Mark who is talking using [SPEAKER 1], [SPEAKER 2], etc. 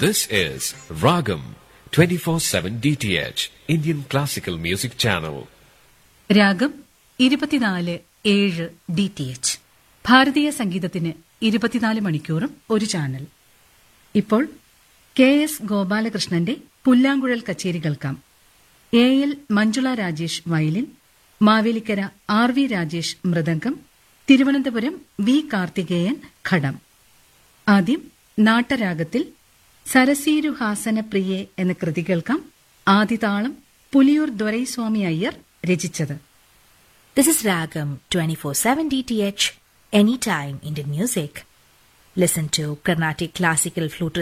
[SPEAKER 1] This is Ragam 24/7 DTH Indian Classical Music Channel.
[SPEAKER 2] രാഗം ഇരുപത്തിനാല് ഏഴ് ഡി ടി എച്ച് ഭാരതീയ സംഗീതത്തിന് ഇരുപത്തിനാല് മണിക്കൂറും ഒരു ചാനൽ ഇപ്പോൾ കെ എസ് ഗോപാലകൃഷ്ണന്റെ പുല്ലാങ്കുഴൽ കച്ചേരി കേൾക്കാം A L Manjula Rajesh violin Mavelikkara R V Rajesh mridangam Thiruvananthapuram V Karthikeyan ghatam ആദ്യം നാട്ടരാഗത്തിൽ സരസീരുഹാസന പ്രിയെ എന്ന കൃതി കേൾക്കാം ആദിതാളം പുലിയൂർ ദൊരൈസ്വാമി അയ്യർ രചിച്ചത്
[SPEAKER 3] This is Ragam 24/7 DTH Anytime Indian Music. Listen to Carnatic Classical Flute